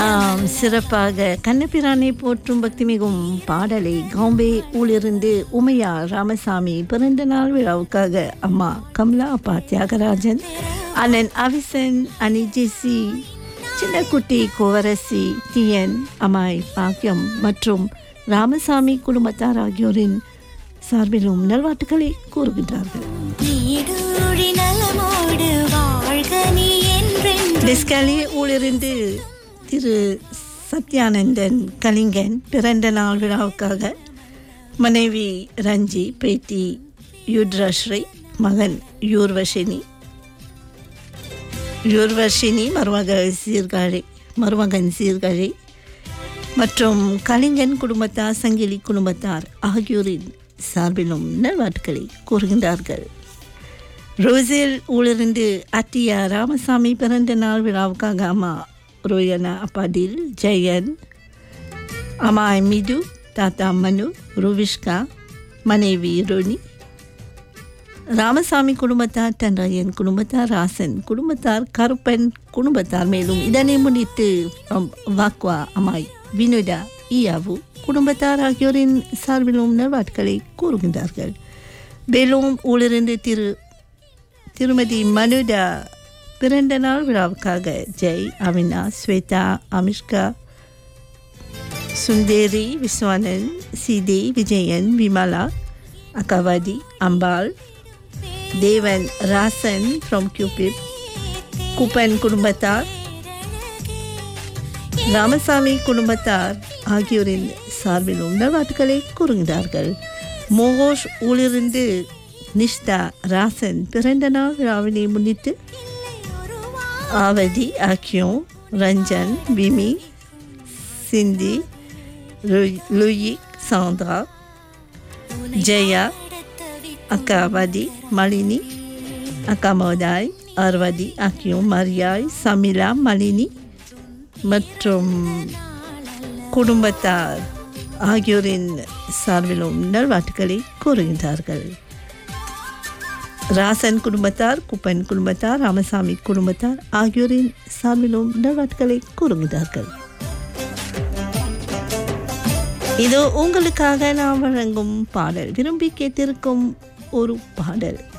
ஆம், சிறப்பாக கண்ணபிரானை போற்றும் பக்தி மிகும் பாடலை காம்பே ஊழிருந்து உமையா ராமசாமி பிறந்த நாள் விழாவுக்காக அம்மா கமலா அப்பா தியாகராஜன் அண்ணன் அவிசன் அனி ஜெசி சின்னக்குட்டி கோவரசி டிஎன் அமாய் பாக்கியம் மற்றும் ராமசாமி குடும்பத்தார் ஆகியோரின் சார்பிலும் நல்வாழ்த்துக்களை கூறுகின்றார்கள் நீடூழி நலமோடு வாழ்க நீ என்றென்று டிஸ்கலி ஊழிருந்து திரு சத்யானந்தன் கலிங்கன் பிறந்த நாள் விழாவுக்காக மனைவி ரஞ்சி பேத்தி யுத்ரஸ்ரீ மகன் யூர்வஷினி யூர்வஷினி மருமகள் சீர்காழி மருமகன் சீர்காழி மற்றும் கலிங்கன் குடும்பத்தார் சங்கிலி குடும்பத்தார் ஆகியோரின் சார்பிலும் நல்வாழ்த்துக்களை கூறுகின்றார்கள் ரோசில் ஊழிருந்து அத்தியா ராமசாமி பிறந்த நாள் விழாவுக்காக அம்மா ரோயனா அப்பாடில் ஜெயன் அம்மா மிது தாத்தா மனு ருவிஷ்கா மனைவி ரோனி ராமசாமி குடும்பத்தார் தன்ராயன் குடும்பத்தார் ராசன் குடும்பத்தார் கருப்பன் குடும்பத்தார் மேலும் இதனை முன்னிட்டு from வாக்வா அம்மாய் வினோதா இயாவு குடும்பத்தார் ஆகியோரின் சார்பிலும் நல்வாட்களை கூறுகின்றார்கள் பேலோம் ஊழிருந்து திரு திருமதி மனுடா பிறந்த நாள் விழாவுக்காக ஜெய் அமினா ஸ்வேதா அமிஷ்கா சுந்தேரி விஸ்வானன் சிதி விஜயன் விமலா அகவாதி அம்பாள் தேவன் ராசன் ஃப்ரம் கியூபிப் குப்பன் குடும்பத்தார் ராமசாமி குடும்பத்தார் ஆகியோரின் சார்பிலும் நல்வாழ்த்துக்களை கூறுகிறார்கள் மோகோஷ் ஊழிருந்து நிஷ்தா ராசன் பிறந்த நாள் விழாவினை முன்னிட்டு ஆவதி ஆக்கியோன் ரஞ்சன் விமி சிந்தி லு- லூயி சாந்திரா ஜெயா அக்கா வதி மலினி அக்கா மோதாய் அர்வதி ஆக்கியோன் மரியாய் சமிலா மலினி மற்றும் குடும்பத்தார் ஆகியோரின் சார்பிலும் நல்வாழ்த்துக்களை கூறுகின்றார்கள் ராசன் குடும்பத்தார் குப்பன் குடும்பத்தார் ராமசாமி குடும்பத்தார் ஆகியோரின் சார்பிலும் நல்வாழ்த்துக்களை கூறுகிறார்கள் இதோ உங்களுக்காக நாம் வழங்கும் பாடல் விரும்பி கேட்டிருக்கும் ஒரு பாடல்